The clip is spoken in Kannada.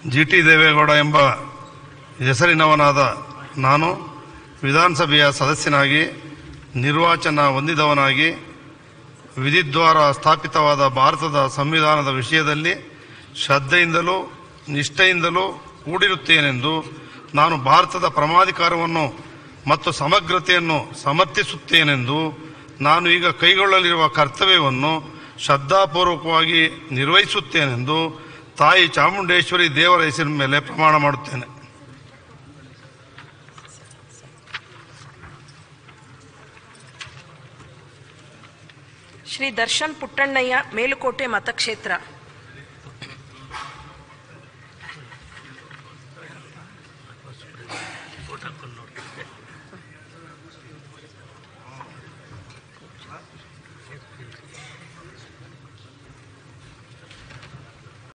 ಜಿ ಟಿ ದೇವೇಗೌಡ ಎಂಬ ಹೆಸರಿನವನಾದ ನಾನು ವಿಧಾನಸಭೆಯ ಸದಸ್ಯನಾಗಿ ನಿರ್ವಾಚನ ಹೊಂದಿದವನಾಗಿ ವಿಧಿದ್ವಾರ ಸ್ಥಾಪಿತವಾದ ಭಾರತದ ಸಂವಿಧಾನದ ವಿಷಯದಲ್ಲಿ ಶ್ರದ್ಧೆಯಿಂದಲೂ ನಿಷ್ಠೆಯಿಂದಲೂ ಕೂಡಿರುತ್ತೇನೆಂದು ನಾನು ಭಾರತದ ಪ್ರಮಾಧಿಕಾರವನ್ನು ಮತ್ತು ಸಮಗ್ರತೆಯನ್ನು ಸಮರ್ಥಿಸುತ್ತೇನೆಂದು ನಾನು ಈಗ ಕೈಗೊಳ್ಳಲಿರುವ ಕರ್ತವ್ಯವನ್ನು ಶ್ರದ್ಧಾಪೂರ್ವಕವಾಗಿ ನಿರ್ವಹಿಸುತ್ತೇನೆಂದು ತಾಯಿ ಚಾಮುಂಡೇಶ್ವರಿ ದೇವರ ಹೆಸರಿನ ಮೇಲೆ ಪ್ರಮಾಣ ಮಾಡುತ್ತೇನೆ ಶ್ರೀ ದರ್ಶನ್ ಪುಟ್ಟಣ್ಣಯ್ಯ ಮೇಲುಕೋಟೆ ಮತಕ್ಷೇತ್ರ